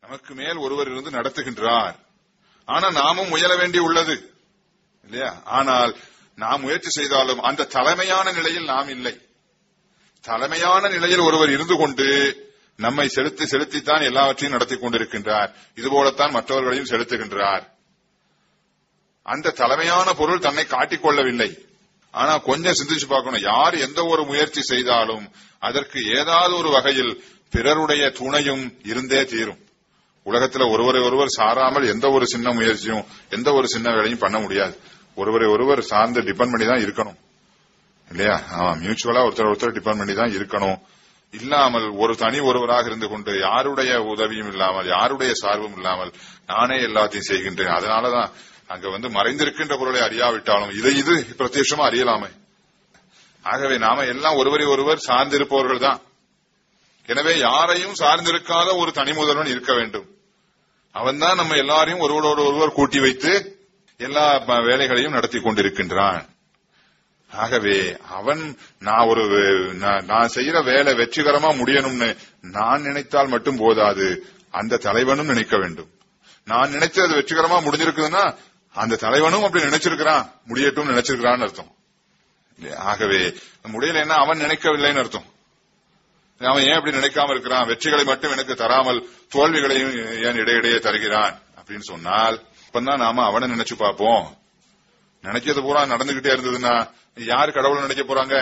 நமக்கு மேல் ஒருவர் இருந்து நடத்துகின்றார் ஆனா நாமும் முயல வேண்டி உள்ளது இல்லையா ஆனால் நாம் முயற்சி செய்தாலும் அந்த தலைமையான நிலையில் நாம் இல்லை தலைமையான நிலையில் ஒருவர் இருந்து கொண்டு நம்மை செலுத்தி செலுத்தித்தான் எல்லாவற்றையும் நடத்தி கொண்டிருக்கின்றார் இதுபோலத்தான் மற்றவர்களையும் செலுத்துகின்றார் அந்த தலைமையான பொருள் தன்னை காட்டிக்கொள்ளவில்லை ஆனா கொஞ்சம் சிந்திச்சு பார்க்கணும் யார் எந்த ஒரு முயற்சி செய்தாலும் அதற்கு ஏதாவது ஒரு வகையில் பிறருடைய துணையும் இருந்தே தீரும் உலகத்துல ஒருவரை ஒருவர் சாராமல் எந்த ஒரு சின்ன முயற்சியும் எந்த ஒரு சின்ன வேலையும் பண்ண முடியாது ஒருவரை ஒருவர் சார்ந்து டிபெண்ட் பண்ணி தான் இருக்கணும் இல்லையா ஆமா மியூச்சுவலா ஒருத்தர் ஒருத்தர் டிபெண்ட் பண்ணி தான் இருக்கணும் இல்லாமல் ஒரு தனி ஒருவராக இருந்து கொண்டு யாருடைய உதவியும் இல்லாமல் யாருடைய சார்பும் இல்லாமல் நானே எல்லாத்தையும் செய்கின்றேன் அதனாலதான் அங்க வந்து மறைந்திருக்கின்ற பொருளை அறியாவிட்டாலும் இதை இது பிரத்யட்சமா அறியலாமே ஆகவே நாம எல்லாம் ஒருவரை ஒருவர் சார்ந்திருப்பவர்கள் தான் எனவே யாரையும் சார்ந்திருக்காத ஒரு தனி முதல்வன் இருக்க வேண்டும் அவன்தான் நம்ம எல்லாரையும் ஒருவரோடு ஒருவர் கூட்டி வைத்து எல்லா ப- வேலைகளையும் நடத்தி கொண்டிருக்கின்றான் ஆகவே அவன் நான் ஒரு நான் நான் செய்யற வேலை வெற்றிகரமா முடியணும்னு நான் நினைத்தால் மட்டும் போதாது அந்த தலைவனும் நினைக்க வேண்டும் நான் நினைச்சது அது வெற்றிகரமா முடிஞ்சிருக்குதுன்னா அந்த தலைவனும் அப்படி நினைச்சிருக்கிறான் முடியட்டும் நினைச்சிருக்கிறான்னு அர்த்தம் இல்லையா? ஆகவே முடியலைன்னா அவன் நினைக்கவில்லைன்னு அர்த்தம் அவன் ஏன் அப்படி நினைக்காம இருக்கிறான் வெற்றிகளை மட்டும் எனக்கு தராமல் தோல்விகளையும் ஏன் இடையிடையே தருகிறான் அப்படின்னு சொன்னால் அப்பதான் நாம அவனை நினைச்சு பார்ப்போம் நினைக்கிறது பூரா நடந்துகிட்டே இருந்ததுன்னா யாரு கடவுளை நினைக்க போறாங்க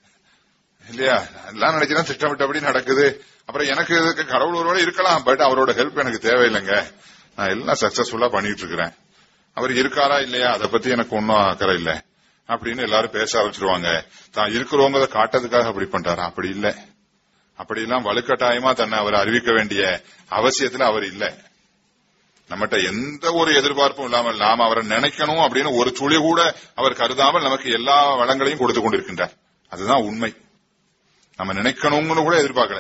இல்லையா எல்லாம் நினைக்கிறேன் திட்டமிட்டபடி நடக்குது அப்புறம் எனக்கு இதுக்கு கடவுள் ஒருவேளை இருக்கலாம் பட் அவரோட ஹெல்ப் எனக்கு தேவையில்லைங்க நான் எல்லாம் சக்சஸ்ஃபுல்லா பண்ணிட்டு இருக்கிறேன் அவர் இருக்காரா இல்லையா அதை பத்தி எனக்கு ஒன்னும் அக்கறை இல்லை அப்படின்னு எல்லாரும் பேச ஆரம்பிச்சிருவாங்க தான் இருக்கிறவங்க காட்டுறதுக்காக அப்படி பண்றாரா அப்படி இல்லை அப்படி எல்லாம் வலுக்கட்டாயமா தன்னை அவர் அறிவிக்க வேண்டிய அவசியத்துல அவர் இல்லை நம்மகிட்ட எந்த ஒரு எதிர்பார்ப்பும் இல்லாமல் நாம் அவரை நினைக்கணும் அப்படின்னு ஒரு துளி கூட அவர் கருதாமல் நமக்கு எல்லா வளங்களையும் கொடுத்து கொண்டிருக்கின்றார் அதுதான் உண்மை நம்ம நினைக்கணும்னு கூட எதிர்பார்க்கல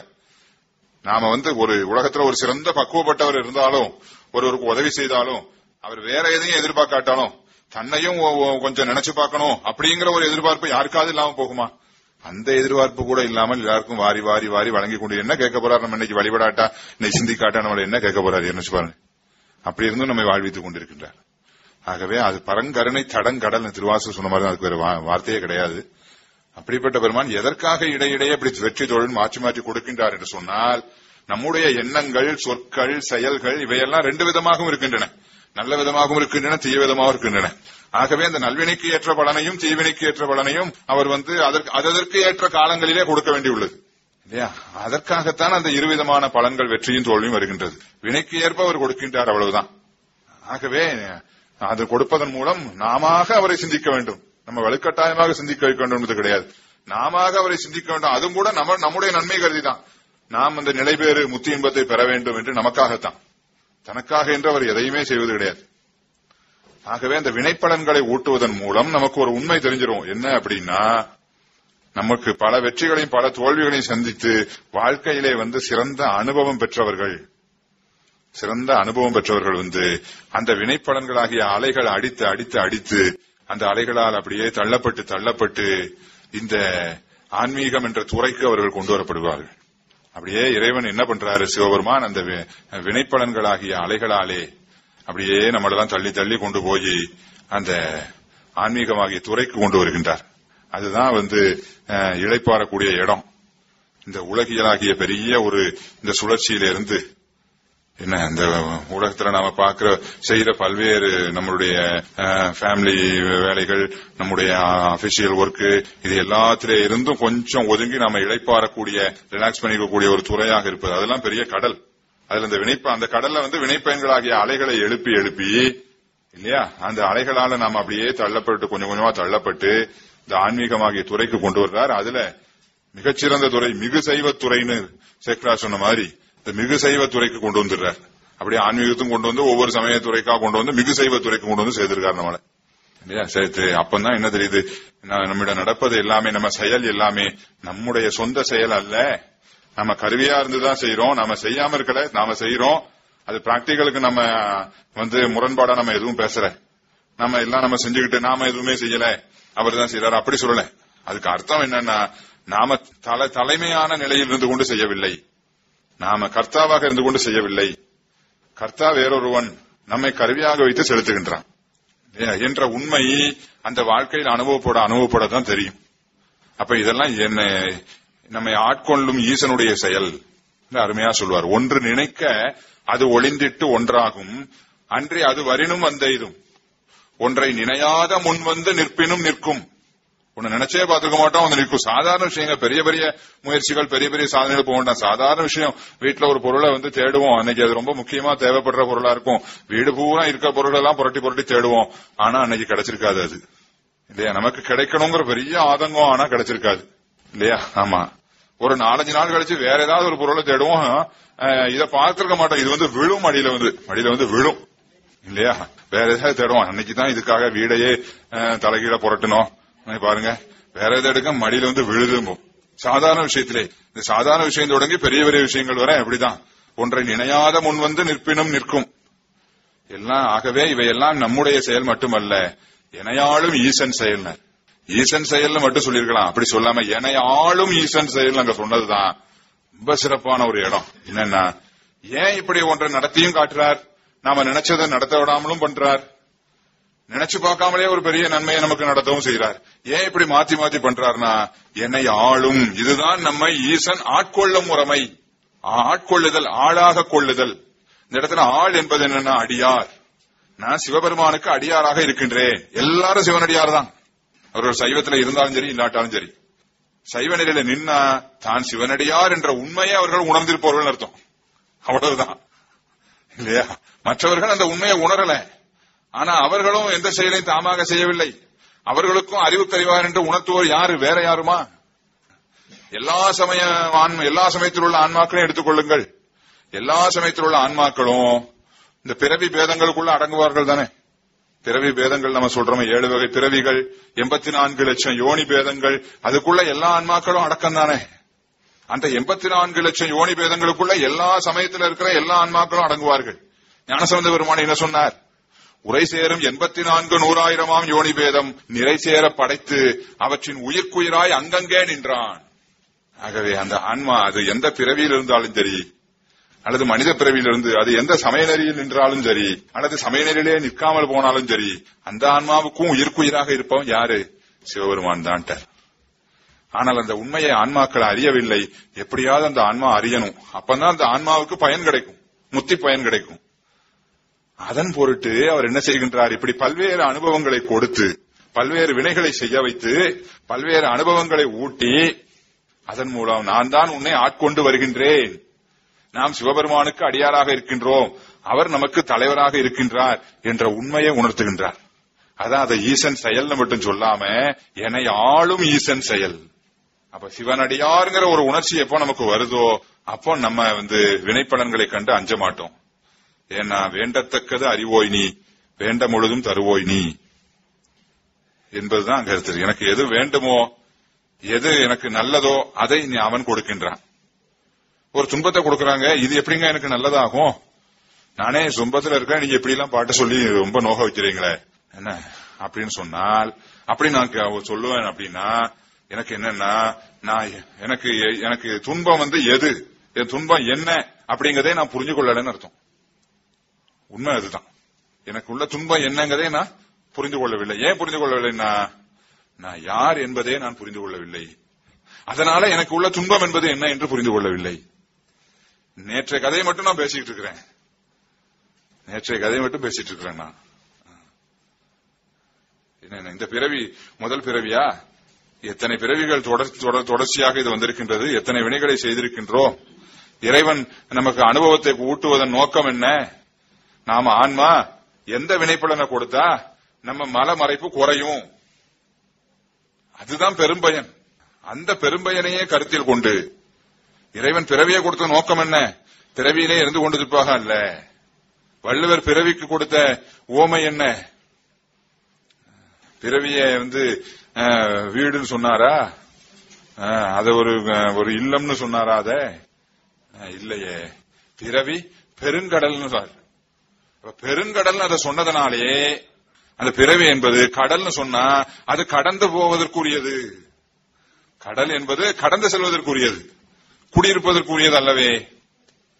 நாம வந்து ஒரு உலகத்துல ஒரு சிறந்த பக்குவப்பட்டவர் இருந்தாலும் ஒருவருக்கு உதவி செய்தாலும் அவர் வேற எதையும் எதிர்பார்க்காட்டாலும் தன்னையும் ஒ- ஒ- கொஞ்சம் நினைச்சு பார்க்கணும் அப்படிங்கிற ஒரு எதிர்பார்ப்பு யாருக்காவது இல்லாம போகுமா அந்த எதிர்பார்ப்பு கூட இல்லாமல் எல்லாருக்கும் வாரி வாரி வாரி வழங்கி கொண்டு என்ன கேட்க போறாரு நம்ம இன்னைக்கு வழிபடாட்டா இன்னைக்கு சிந்திக்காட்டா நம்மள என்ன கேட்க போறாரு நினைச்சு பாருங்க அப்படி இருந்தும் நம்மை வாழ்வித்துக் கொண்டிருக்கின்றார் ஆகவே அது பரங்கருணை தடங்கடல் திருவாசு சொன்ன மாதிரி தான் அதுக்கு வேற வா- வார்த்தையே கிடையாது அப்படிப்பட்ட பெருமான் எதற்காக இடையிடையே இப்படி வெற்றி தொழில் மாற்றி மாற்றி கொடுக்கின்றார் என்று சொன்னால் நம்முடைய எண்ணங்கள் சொற்கள் செயல்கள் இவையெல்லாம் ரெண்டு விதமாகவும் இருக்கின்றன நல்ல விதமாகவும் இருக்கின்றன தீய விதமாகவும் இருக்கின்றன ஆகவே அந்த நல்வினைக்கு ஏற்ற பலனையும் தீவினைக்கு ஏற்ற பலனையும் அவர் வந்து அதற்கு அதற்கு ஏற்ற காலங்களிலே கொடுக்க வேண்டியுள்ளது இல்லையா அதற்காகத்தான் அந்த இருவிதமான பலன்கள் வெற்றியும் தோல்வியும் வருகின்றது வினைக்கு ஏற்ப அவர் கொடுக்கின்றார் அவ்வளவுதான் ஆகவே அது கொடுப்பதன் மூலம் நாம அவரை சிந்திக்க வேண்டும் நம்ம வலுக்கட்டாயமாக சிந்திக்க வைக்க வேண்டும் என்பது கிடையாது நாம அவரை சிந்திக்க வேண்டும் அதுவும் கூட நம்ம நம்முடைய நன்மை கருதிதான் நாம் அந்த நிலைபேறு முத்தி இன்பத்தை பெற வேண்டும் என்று நமக்காகத்தான் தனக்காக என்று அவர் எதையுமே செய்வது கிடையாது ஆகவே அந்த வினைப்பலன்களை ஊட்டுவதன் மூலம் நமக்கு ஒரு உண்மை தெரிஞ்சிரும் என்ன அப்படின்னா நமக்கு பல வெற்றிகளையும் பல தோல்விகளையும் சந்தித்து வாழ்க்கையிலே வந்து சிறந்த அனுபவம் பெற்றவர்கள் சிறந்த அனுபவம் பெற்றவர்கள் வந்து அந்த வினைப்பலன்களாகிய அலைகள் அடித்து அடித்து அடித்து அந்த அலைகளால் அப்படியே தள்ளப்பட்டு தள்ளப்பட்டு இந்த ஆன்மீகம் என்ற துறைக்கு அவர்கள் கொண்டு வரப்படுவார்கள் அப்படியே இறைவன் என்ன பண்றாரு சிவபெருமான் அந்த வி- வினைப்பலன்களாகிய அலைகளாலே அப்படியே நம்மளெல்லாம் தள்ளி தள்ளி கொண்டு போய் அந்த ஆன்மீகமாகிய துறைக்கு கொண்டு வருகின்றார் அதுதான் வந்து அஹ், இளைப்பாறக்கூடிய இடம் இந்த உலகியலாகிய பெரிய ஒரு இந்த சுழற்சியில இருந்து என்ன இந்த உலகத்துல நாம பாக்குற செய்யற பல்வேறு நம்மளுடைய ஃபேமிலி வேலைகள் நம்முடைய அபிஷியல் ஒர்க் இது எல்லாத்திலே இருந்தும் கொஞ்சம் ஒதுங்கி நாம இழைப்பாறக்கூடிய ரிலாக்ஸ் பண்ணிக்கக்கூடிய ஒரு துறையாக இருப்பது அதெல்லாம் பெரிய கடல் அதுல இந்த வினைப்ப அந்த கடல்ல வந்து வினைப்பயன்களாகிய அலைகளை எழுப்பி எழுப்பி இல்லையா அந்த அலைகளால நாம அப்படியே தள்ளப்பட்டு கொஞ்சம் கொஞ்சமா தள்ளப்பட்டு இந்த ஆன்மீகமாகிய துறைக்கு கொண்டு வர்றார் அதுல மிகச்சிறந்த துறை மிகு சைவ துறைன்னு சேக்ரா சொன்ன மாதிரி இந்த மிகு சைவ துறைக்கு கொண்டு வந்துடுறார் அப்படியே ஆன்மீகத்தும் கொண்டு வந்து ஒவ்வொரு சமய துறைக்காக கொண்டு வந்து மிகு சைவ துறைக்கு கொண்டு வந்து சேர்த்திருக்காரு நம்மள இல்லையா சேர்த்து அப்பதான் என்ன தெரியுது ந- நம்மிடம் நடப்பது எல்லாமே நம்ம செயல் எல்லாமே நம்முடைய சொந்த செயல் அல்ல நம்ம கருவியா இருந்துதான் செய்யறோம் நாம செய்யாம இருக்கல நாம செய்யறோம் அது பிராக்டிகலுக்கு நம்ம வந்து முரண்பாடா நம்ம எதுவும் பேசல நம்ம எல்லாம் நம்ம செஞ்சுக்கிட்டு நாம எதுவுமே செய்யல அவர் தான் செய்யறாரு அப்படி சொல்லல அதுக்கு அர்த்தம் என்னன்னா நாம தல தலைமையான நிலையில் இருந்து கொண்டு செய்யவில்லை நாம கர்த்தாவாக இருந்து கொண்டு செய்யவில்லை கர்த்தா வேறொருவன் நம்மை கருவியாக வைத்து செலுத்துகின்றான் இல்லையா? என்ற உண்மை அந்த வாழ்க்கையில் அனுபவப்பட அனுபவப்பட தான் தெரியும் அப்ப இதெல்லாம் என்ன நம்மை ஆட்கொள்ளும் ஈசனுடைய செயல் என்று அருமையா சொல்வார் ஒன்று நினைக்க அது ஒளிந்திட்டு ஒன்றாகும் அன்றி அது வரினும் வந்த இதும் ஒன்றை நினையாத முன் வந்து நிற்பினும் நிற்கும் ஒன்னு நினைச்சே பார்த்துக்க மாட்டோம் வந்து நிற்கும் சாதாரண விஷயங்கள் பெரிய பெரிய முயற்சிகள் பெரிய பெரிய சாதனைகள் போக வேண்டாம் சாதாரண விஷயம் வீட்டுல ஒரு பொருளை வந்து தேடுவோம் அன்னைக்கு அது ரொம்ப முக்கியமா தேவைப்படுற பொருளா இருக்கும் வீடு பூரா இருக்க பொருள் எல்லாம் புரட்டி புரட்டி தேடுவோம் ஆனா அன்னைக்கு கிடைச்சிருக்காது அது இல்லையா நமக்கு கிடைக்கணுங்கிற பெரிய ஆதங்கம் ஆனா கிடைச்சிருக்காது இல்லையா ஆமா ஒரு நாலஞ்சு நாள் கழிச்சு வேற ஏதாவது ஒரு பொருளை தேடுவோம் அஹ், இத பார்த்திருக்க மாட்டோம் இது வந்து விழும் மடியில வந்து மடியில வந்து விழும் இல்லையா வேற ஏதாவது தேடுவோம் அன்னைக்கு தான் இதுக்காக வீடையே அஹ், தலைகீழ புரட்டணும் அன்னைக்கு பாருங்க வேற எதாவது எடுக்க மடியில வந்து விழுதும்போம் சாதாரண விஷயத்திலே இந்த சாதாரண விஷயம் தொடங்கி பெரிய பெரிய விஷயங்கள் வரை அப்படிதான் ஒன்றை நினையாத முன் வந்து நிற்பினும் நிற்கும் எல்லாம் ஆகவே இவையெல்லாம் நம்முடைய செயல் மட்டுமல்ல எனையாளும் ஈசன் செயல்னர் ஈசன் செயல்னு மட்டும் சொல்லியிருக்கலாம் அப்படி சொல்லாம எனையாளும் ஈசன் செயல் அங்க சொன்னதுதான் ரொம்ப சிறப்பான ஒரு இடம் என்னன்னா ஏன் இப்படி ஒன்றை நடத்தியும் காட்டுறார் நாம நினைச்சதை நடத்த விடாமலும் பண்றார் நினைச்சு பார்க்காமலே ஒரு பெரிய நன்மையை நமக்கு நடத்தவும் செய்றார் ஏன் இப்படி மாத்தி மாத்தி பண்றாருன்னா என்னை ஆளும் இதுதான் நம்மை ஈசன் ஆட்கொள்ளும் முறைமை ஆட்கொள்ளுதல் ஆளாக கொள்ளுதல் இந்த இடத்துல ஆள் என்பது என்னன்னா அடியார் நான் சிவபெருமானுக்கு அடியாராக இருக்கின்றேன் எல்லாரும் சிவனடியார் தான் அவர்கள் சைவத்துல இருந்தாலும் சரி இல்லாட்டாலும் சரி சைவ நிலையில நின்னா தான் சிவனடியார் என்ற உண்மையை அவர்கள் உணர்ந்திருப்பவர்கள் அர்த்தம் அவ்வளவுதான் இல்லையா மற்றவர்கள் அந்த உண்மையை உணரல ஆனா அவர்களும் எந்த செயலையும் தாமாக செய்யவில்லை அவர்களுக்கும் அறிவு கறிவார் என்று உணர்த்துவோர் யாரு வேற யாருமா எல்லா சமய ஆன்ம எல்லா சமயத்தில் உள்ள ஆன்மாக்களையும் எடுத்துக்கொள்ளுங்கள் எல்லா சமயத்தில் உள்ள ஆன்மாக்களும் இந்த பிறவி பேதங்களுக்குள்ள அடங்குவார்கள் தானே பிறவி பேதங்கள் நம்ம சொல்றோம் ஏழு வகை பிறவிகள் எண்பத்தி நான்கு லட்சம் யோனி பேதங்கள் அதுக்குள்ள எல்லா ஆன்மாக்களும் அடக்கம் தானே அந்த எண்பத்தி நான்கு லட்சம் யோனி பேதங்களுக்குள்ள எல்லா சமயத்தில் இருக்கிற எல்லா ஆன்மாக்களும் அடங்குவார்கள் ஞானசம்பந்த பெருமான் என்ன சொன்னார் உரை சேரும் எண்பத்தி நான்கு நூறாயிரமாம் யோனி பேதம் நிறை சேர படைத்து அவற்றின் உயிர்க்குயிராய் அங்கங்கே நின்றான் ஆகவே அந்த ஆன்மா அது எந்த பிறவியில் இருந்தாலும் சரி அல்லது மனித பிறவியிலிருந்து அது எந்த சமயநெறியில் நின்றாலும் சரி அல்லது சமயநெறியிலே நிற்காமல் போனாலும் சரி அந்த ஆன்மாவுக்கும் உயிர்க்குயிராக இருப்பவன் யாரு சிவபெருமான் தான்ட்டார் ஆனால் அந்த உண்மையை ஆன்மாக்கள் அறியவில்லை எப்படியாவது அந்த ஆன்மா அறியணும் அப்பதான் அந்த ஆன்மாவுக்கு பயன் கிடைக்கும் முத்தி பயன் கிடைக்கும் அதன் பொருட்டு அவர் என்ன செய்கின்றார் இப்படி பல்வேறு அனுபவங்களை கொடுத்து பல்வேறு வினைகளை செய்ய வைத்து பல்வேறு அனுபவங்களை ஊட்டி அதன் மூலம் நான் தான் உன்னை ஆட்கொண்டு வருகின்றேன் நாம் சிவபெருமானுக்கு அடியாராக இருக்கின்றோம் அவர் நமக்கு தலைவராக இருக்கின்றார் என்ற உண்மையை உணர்த்துகின்றார் அதான் அதை ஈசன் செயல்னு மட்டும் சொல்லாம என்னை ஆளும் ஈசன் செயல் அப்ப சிவனடியாருங்கிற ஒரு உணர்ச்சி எப்போ நமக்கு வருதோ அப்போ நம்ம வந்து வினைப்பலன்களை கண்டு அஞ்ச மாட்டோம் ஏன்னா வேண்டத்தக்கது அறிவோய் நீ வேண்ட முழுதும் தருவோய் நீ என்பதுதான் அங்க இருக்கு எனக்கு எது வேண்டுமோ எது எனக்கு நல்லதோ அதை நீ அவன் கொடுக்கின்றான் ஒரு துன்பத்தை கொடுக்கறாங்க இது எப்படிங்க எனக்கு நல்லதாகும் நானே துன்பத்துல இருக்கேன் நீங்க எப்படி எல்லாம் பாட்டு சொல்லி ரொம்ப நோக வைக்கிறீங்களே என்ன அப்படின்னு சொன்னால் அப்படி நான் கே- சொல்லுவேன் அப்படின்னா எனக்கு என்னன்னா நான் எனக்கு எனக்கு துன்பம் வந்து எது என் துன்பம் என்ன அப்படிங்கறதே நான் புரிஞ்சு கொள்ளலன்னு அர்த்தம் உண்மை அதுதான் எனக்கு உள்ள துன்பம் என்னங்கறதே நான் புரிந்து கொள்ளவில்லை ஏன் புரிந்து கொள்ளவில்லைன்னா நான் யார் என்பதே நான் புரிந்து கொள்ளவில்லை அதனால எனக்கு உள்ள துன்பம் என்பது என்ன என்று புரிந்து கொள்ளவில்லை நேற்றைய கதையை மட்டும் நான் பேசிக்கிட்டு இருக்கிறேன் நேற்றைய கதையை மட்டும் பேசிட்டு இருக்கிறேன் நான் என்ன இந்த பிறவி முதல் பிறவியா எத்தனை பிறவிகள் தொடர் தொடர் தொடர்ச்சியாக இது வந்திருக்கின்றது எத்தனை வினைகளை செய்திருக்கின்றோம் இறைவன் நமக்கு அனுபவத்தை ஊட்டுவதன் நோக்கம் என்ன நாம ஆன்மா எந்த வினைப்பலனை கொடுத்தா நம்ம மல மறைப்பு குறையும் அதுதான் பெரும்பயன் அந்த பெரும்பயனையே கருத்தில் கொண்டு இறைவன் பிறவியை கொடுத்த நோக்கம் என்ன பிறவியிலே இருந்து கொண்டிருப்பாக அல்ல வள்ளுவர் பிறவிக்கு கொடுத்த ஓமை என்ன பிறவிய வந்து அஹ், வீடுன்னு சொன்னாரா அஹ், அத ஒரு அஹ், ஒரு இல்லம்னு சொன்னாரா அத அஹ், இல்லையே பிறவி பெருங்கடல்னு சொன்னார் அப்ப பெருங்கடல்னு அதை சொன்னதனாலே அந்த பிறவி என்பது கடல்னு சொன்னா அது கடந்து போவதற்குரியது கடல் என்பது கடந்து செல்வதற்குரியது குடியிருப்பதற்குரியது அல்லவே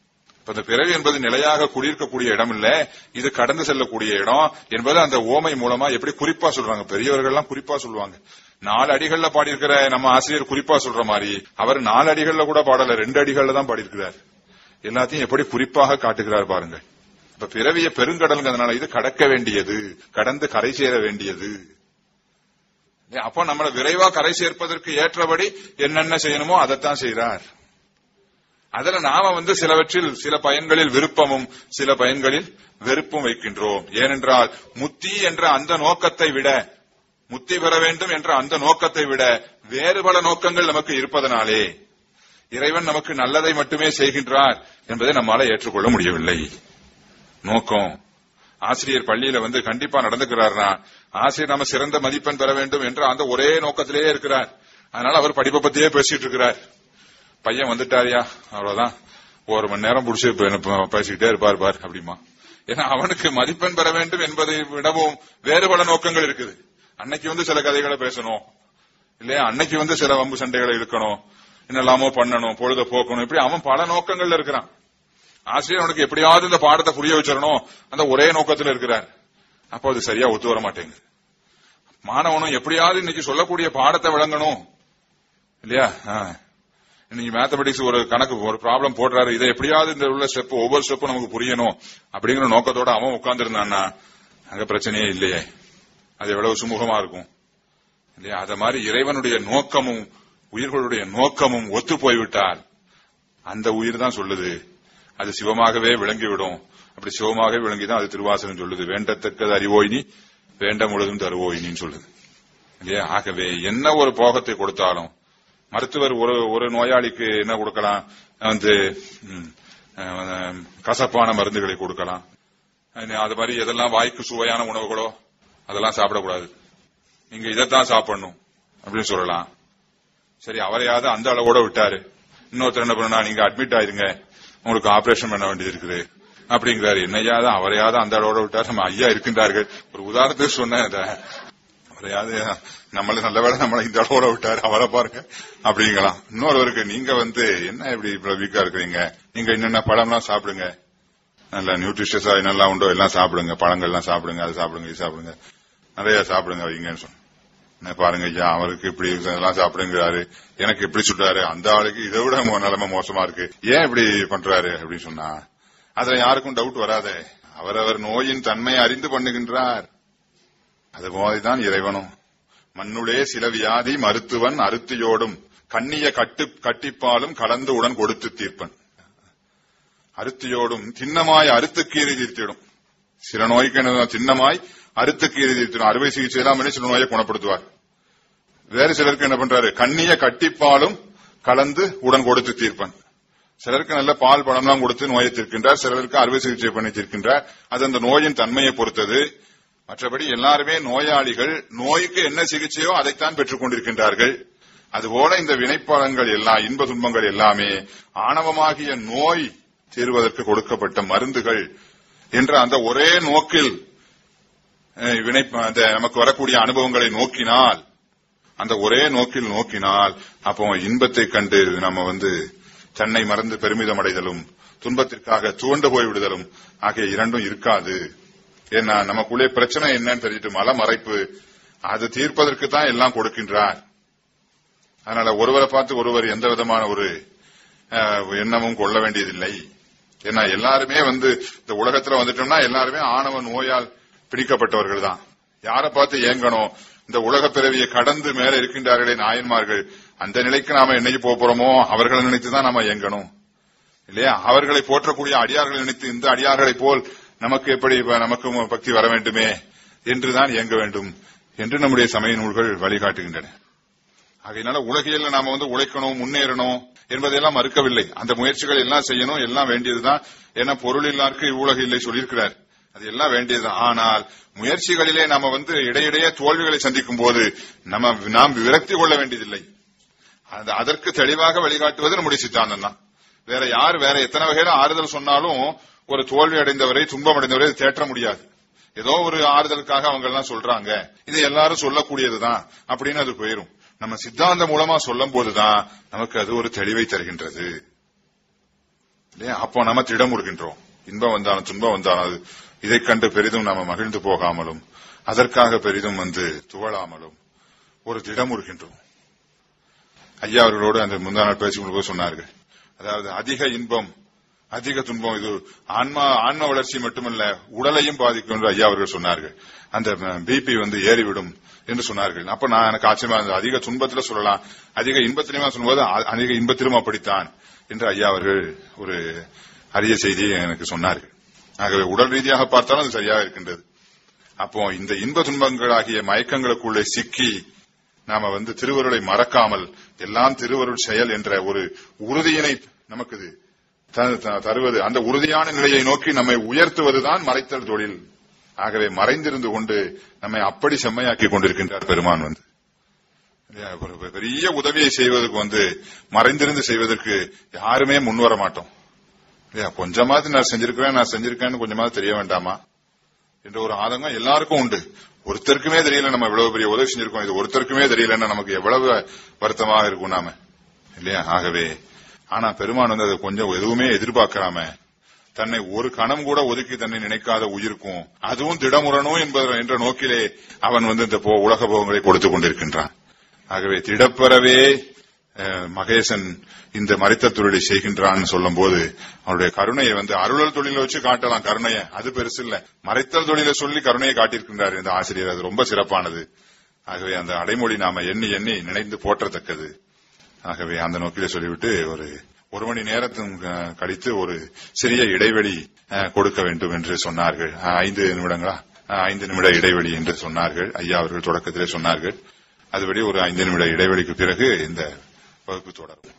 இப்ப இந்த பிறவி என்பது நிலையாக குடியிருக்கக்கூடிய இடம் இல்ல இது கடந்து செல்லக்கூடிய இடம் என்பது அந்த ஓமை மூலமா எப்படி குறிப்பா சொல்றாங்க பெரியவர்கள் எல்லாம் குறிப்பா சொல்லுவாங்க நாலு அடிகள்ல பாடியிருக்கிற நம்ம ஆசிரியர் குறிப்பா சொல்ற மாதிரி அவர் நாலு அடிகள்ல கூட பாடல ரெண்டு அடிகள்ல தான் பாடியிருக்கிறார் எல்லாத்தையும் எப்படி குறிப்பாக காட்டுகிறார் பாருங்க இப்ப பிறவிய பெருங்கடல்ங்கிறதுனால இது கடக்க வேண்டியது கடந்து கரை சேர வேண்டியது அப்ப நம்மள விரைவா கரை சேர்ப்பதற்கு ஏற்றபடி என்னென்ன செய்யணுமோ அதைத்தான் செய்கிறார் அதுல நாம வந்து சிலவற்றில் சில பயன்களில் விருப்பமும் சில பயன்களில் வெறுப்பும் வைக்கின்றோம் ஏனென்றால் முத்தி என்ற அந்த நோக்கத்தை விட முத்தி பெற வேண்டும் என்ற அந்த நோக்கத்தை விட வேறு பல நோக்கங்கள் நமக்கு இருப்பதனாலே இறைவன் நமக்கு நல்லதை மட்டுமே செய்கின்றார் என்பதை நம்மால ஏற்றுக்கொள்ள முடியவில்லை நோக்கம் ஆசிரியர் பள்ளியில வந்து கண்டிப்பா நடந்துக்கிறார்னா ஆசிரியர் நம்ம சிறந்த மதிப்பெண் பெற வேண்டும் என்ற அந்த ஒரே நோக்கத்திலேயே இருக்கிறார் அதனால அவர் படிப்பை பத்தியே பேசிட்டு இருக்கிறார் பையன் வந்துட்டாரியா அவ்வளவுதான் ஒரு மணி நேரம் புடிச்சு பேசிக்கிட்டே இருப்பார் பார் அப்படிமா ஏன்னா அவனுக்கு மதிப்பெண் பெற வேண்டும் என்பதை விடவும் வேறு பல நோக்கங்கள் இருக்குது அன்னைக்கு வந்து சில கதைகளை பேசணும் இல்லையா அன்னைக்கு வந்து சில வம்பு சண்டைகளை இழுக்கணும் என்னெல்லாமோ பண்ணணும் பொழுத போக்கணும் இப்படி அவன் பல நோக்கங்கள்ல இருக்கிறான் ஆசிரியர் அவனுக்கு எப்படியாவது இந்த பாடத்தை புரிய வச்சிடணும் அந்த ஒரே நோக்கத்தில் இருக்கிறார் அப்போ அது சரியா ஒத்து வர மாட்டேங்குது மாணவனும் எப்படியாவது இன்னைக்கு சொல்லக்கூடிய பாடத்தை விளங்கணும் இல்லையா இன்னைக்கு மேத்தமெட்டிக்ஸ் ஒரு கணக்கு ஒரு ப்ராப்ளம் போடுறாரு இதை எப்படியாவது இந்த உள்ள ஸ்டெப் ஒவ்வொரு ஸ்டெப்பும் நமக்கு புரியணும் அப்படிங்கிற நோக்கத்தோட அவன் உட்கார்ந்து இருந்தான்னா அங்க பிரச்சனையே இல்லையே அது எவ்வளவு சுமூகமா இருக்கும் இல்லையா அத மாதிரி இறைவனுடைய நோக்கமும் உயிர்களுடைய நோக்கமும் ஒத்து போய்விட்டால் அந்த உயிர் தான் சொல்லுது அது சிவமாகவே விளங்கிவிடும் அப்படி சிவமாகவே விளங்கிதான் அது திருவாசகம் சொல்லுது வேண்டத்தக்கது அறிவோயினி வேண்ட முழுதும் தருவோயினின்னு சொல்லுது இல்லையா ஆகவே என்ன ஒரு போகத்தை கொடுத்தாலும் மருத்துவர் ஒரு ஒரு நோயாளிக்கு என்ன கொடுக்கலாம் வந்து கசப்பான மருந்துகளை கொடுக்கலாம் அது மாதிரி எதெல்லாம் வாய்க்கு சுவையான உணவுகளோ அதெல்லாம் சாப்பிடக்கூடாது நீங்க இதைத்தான் சாப்பிடணும் அப்படின்னு சொல்லலாம் சரி அவரையாவது அந்த அளவோட விட்டாரு இன்னொருத்தர் என்ன பண்ணா நீங்க அட்மிட் ஆயிருங்க உங்களுக்கு ஆபரேஷன் பண்ண வேண்டியது இருக்குது அப்படிங்கிறாரு என்னையாவது அவரையாவது அந்த அளவோட விட்டார் நம்ம ஐயா இருக்கின்றார்கள் ஒரு உதாரணத்துக்கு சொன்னேன் அவரையாவது நம்மள நல்ல வேலை நம்மள இந்த அளவோட விட்டாரு அவரை பாருங்க அப்படிங்கலாம் இன்னொருவருக்கு நீங்க வந்து என்ன இப்படி இவ்வளவு வீக்கா இருக்கிறீங்க நீங்க என்னென்ன பழம்லாம் சாப்பிடுங்க நல்ல நியூட்ரிஷியஸா என்னெல்லாம் உண்டோ எல்லாம் சாப்பிடுங்க பழங்கள் எல்லாம் சாப்பிடுங்க அது சாப்பிடுங்க இது சாப்பிடுங்க நிறைய சாப்பிடுங்க வைங்கன்னு சொன்ன பாருங்க ஐயா அவருக்கு இப்படி எல்லாம் சாப்பிடுங்கிறாரு எனக்கு இப்படி சொல்றாரு அந்த ஆளுக்கு இதை விட நிலைமை மோசமா இருக்கு ஏன் இப்படி பண்றாரு அப்படின்னு சொன்னா அதுல யாருக்கும் டவுட் வராதே அவரவர் நோயின் தன்மை அறிந்து பண்ணுகின்றார் அது போலதான் இறைவனும் மண்ணுளே சில வியாதி மருத்துவன் அருத்தியோடும் கண்ணிய கட்டு கட்டிப்பாலும் கலந்து உடன் கொடுத்து தீர்ப்பன் அருத்தியோடும் திண்ணமாய் அறுத்து கீறி தீர்த்திடும் சில நோய்க்கு திண்ணமாய் அறுத்து கீறி தீர்த்திடும் அறுவை சிகிச்சை எல்லாம் பண்ணி சில நோயை குணப்படுத்துவார் வேறு சிலருக்கு என்ன பண்றாரு கண்ணிய கட்டிப்பாலும் கலந்து உடன் கொடுத்து தீர்ப்பன் சிலருக்கு நல்ல பால் பழம்லாம் கொடுத்து நோயை தீர்க்கின்றார் சிலருக்கு அறுவை சிகிச்சை பண்ணி தீர்க்கின்றார் அது அந்த நோயின் தன்மையை பொறுத்தது மற்றபடி எல்லாருமே நோயாளிகள் நோய்க்கு என்ன சிகிச்சையோ அதைத்தான் பெற்றுக் கொண்டிருக்கின்றார்கள் அதுபோல இந்த வினைப்பலன்கள் எல்லாம் இன்ப துன்பங்கள் எல்லாமே ஆணவமாகிய நோய் தீர்வதற்கு கொடுக்கப்பட்ட மருந்துகள் என்ற அந்த ஒரே நோக்கில் வினை நமக்கு வரக்கூடிய அனுபவங்களை நோக்கினால் அந்த ஒரே நோக்கில் நோக்கினால் அப்போ இன்பத்தை கண்டு நம்ம வந்து தன்னை மறந்து பெருமிதம் அடைதலும் துன்பத்திற்காக துவண்டு போய் விடுதலும் ஆகிய இரண்டும் இருக்காது ஏன்னா நமக்குள்ளே பிரச்சனை என்னன்னு தெரிஞ்சிட்டு மல மறைப்பு அது தீர்ப்பதற்கு தான் எல்லாம் கொடுக்கின்றார் அதனால ஒருவரை பார்த்து ஒருவர் எந்த விதமான ஒரு எண்ணமும் கொள்ள வேண்டியதில்லை ஏன்னா எல்லாருமே வந்து இந்த உலகத்துல வந்துட்டோம்னா எல்லாருமே ஆணவ நோயால் பிடிக்கப்பட்டவர்கள் தான் யாரை பார்த்து ஏங்கணும் இந்த உலக பிறவியை கடந்து மேல இருக்கின்றார்களே நாயன்மார்கள் அந்த நிலைக்கு நாம என்னைக்கு போக போறோமோ அவர்களை நினைத்துதான் நாம இயங்கணும் இல்லையா அவர்களை போற்றக்கூடிய அடியார்களை நினைத்து இந்த அடியார்களை போல் நமக்கு எப்படி நமக்கும் பக்தி வர வேண்டுமே என்றுதான் இயங்க வேண்டும் என்று நம்முடைய சமய நூல்கள் வழிகாட்டுகின்றன ஆகையினால உலகியல்ல நாம வந்து உழைக்கணும் முன்னேறணும் என்பதையெல்லாம் மறுக்கவில்லை அந்த முயற்சிகள் எல்லாம் செய்யணும் எல்லாம் வேண்டியதுதான் ஏன்னா பொருள் இல்லாருக்கு உலக இல்லை சொல்லியிருக்கிறார் அது எல்லாம் வேண்டியதுதான் ஆனால் முயற்சிகளிலே நாம வந்து இடையிடையே தோல்விகளை சந்திக்கும் போது நம்ம நாம் விரக்தி கொள்ள வேண்டியதில்லை அதற்கு தெளிவாக வழிகாட்டுவது நம்முடைய சித்தாந்தம் தான் வேற யார் வேற எத்தனை வகையில ஆறுதல் சொன்னாலும் ஒரு தோல்வி அடைந்தவரை துன்பம் அடைந்தவரை தேற்ற முடியாது ஏதோ ஒரு ஆறுதலுக்காக அவங்க எல்லாம் சொல்றாங்க இது எல்லாரும் சொல்லக்கூடியதுதான் அப்படின்னு அது போயிரும் நம்ம சித்தாந்த மூலமா சொல்லும் போதுதான் நமக்கு அது ஒரு தெளிவை தருகின்றது இல்லையா அப்போ நம்ம திடமுறுகின்றோம் இன்பம் வந்தாலும் துன்பம் வந்தாலும் அது இதைக் கண்டு பெரிதும் நாம மகிழ்ந்து போகாமலும் அதற்காக பெரிதும் வந்து துவளாமலும் ஒரு திடமுறுகின்றோம் ஐயா அவர்களோடு அந்த முந்தா நாள் பேசிக்கொண்டு சொன்னார்கள் அதாவது அதிக இன்பம் அதிக துன்பம் இது ஆன்மா ஆன்ம வளர்ச்சி மட்டுமல்ல உடலையும் பாதிக்கும் என்று ஐயா அவர்கள் சொன்னார்கள் அந்த பிபி வந்து ஏறிவிடும் என்று சொன்னார்கள் அப்ப நான் எனக்கு ஆச்சரியமா இருந்தது அதிக துன்பத்துல சொல்லலாம் அதிக இன்பத்திலுமா சொல்லும்போது அ- அதிக இன்பத்திலும் அப்படித்தான் என்று ஐயா அவர்கள் ஒரு அரிய செய்தியை எனக்கு சொன்னார்கள் ஆகவே உடல் ரீதியாக பார்த்தாலும் அது சரியாக இருக்கின்றது அப்போ இந்த இன்ப துன்பங்களாகிய மயக்கங்களுக்குள்ளே சிக்கி நாம வந்து திருவருளை மறக்காமல் எல்லாம் திருவருள் செயல் என்ற ஒரு உறுதியினை நமக்கு இது த- த- தருவது அந்த உறுதியான நிலையை நோக்கி நம்மை உயர்த்துவதுதான் மறைத்தல் தொழில் ஆகவே மறைந்திருந்து கொண்டு நம்மை அப்படி செம்மையாக்கி கொண்டிருக்கின்றார் பெருமான் வந்து இல்லையா? ஒரு பெரிய உதவியை செய்வதற்கு வந்து மறைந்திருந்து செய்வதற்கு யாருமே முன்வர மாட்டோம் இல்லையா கொஞ்சமாவது நான் செஞ்சிருக்கிறேன் நான் செஞ்சிருக்கேன்னு கொஞ்சமாவது தெரிய வேண்டாமா என்ற ஒரு ஆதங்கம் எல்லாருக்கும் உண்டு ஒருத்தருக்குமே தெரியல நம்ம இவ்வளவு பெரிய உதவி செஞ்சிருக்கோம் இது ஒருத்தருக்குமே தெரியலன்னா நமக்கு எவ்வளவு வருத்தமாக இருக்கும் நாம இல்லையா ஆகவே ஆனா பெருமான் வந்து அதை கொஞ்சம் எதுவுமே எதிர்பார்க்காம தன்னை ஒரு கணம் கூட ஒதுக்கி தன்னை நினைக்காத உயிருக்கும் அதுவும் திடமுறணும் என்பது என்ற நோக்கிலே அவன் வந்து இந்த போ- உலக போகங்களை கொடுத்துக் கொண்டிருக்கின்றான் ஆகவே திடப்பெறவே அஹ், மகேசன் இந்த மறைத்த தொழிலை செய்கின்றான்னு சொல்லும் போது அவனுடைய கருணையை வந்து அருளல் தொழிலை வச்சு காட்டலாம் கருணையை அது பெருசு இல்ல மறைத்தல் தொழிலை சொல்லி கருணையை காட்டியிருக்கின்றார் இந்த ஆசிரியர் அது ரொம்ப சிறப்பானது ஆகவே அந்த அடைமொழி நாம எண்ணி எண்ணி நினைந்து போற்றத்தக்கது ஆகவே அந்த நோக்கிலே சொல்லிவிட்டு ஒரு ஒரு மணி நேரத்தும் அஹ், கழித்து ஒரு சிறிய இடைவெளி அஹ், கொடுக்க வேண்டும் என்று சொன்னார்கள் அஹ், ஐந்து நிமிடங்களா அஹ், ஐந்து நிமிட இடைவெளி என்று சொன்னார்கள் ஐயா அவர்கள் தொடக்கத்திலே சொன்னார்கள் அதுபடி ஒரு ஐந்து நிமிட இடைவெளிக்கு பிறகு இந்த வகுப்பு தொடரும்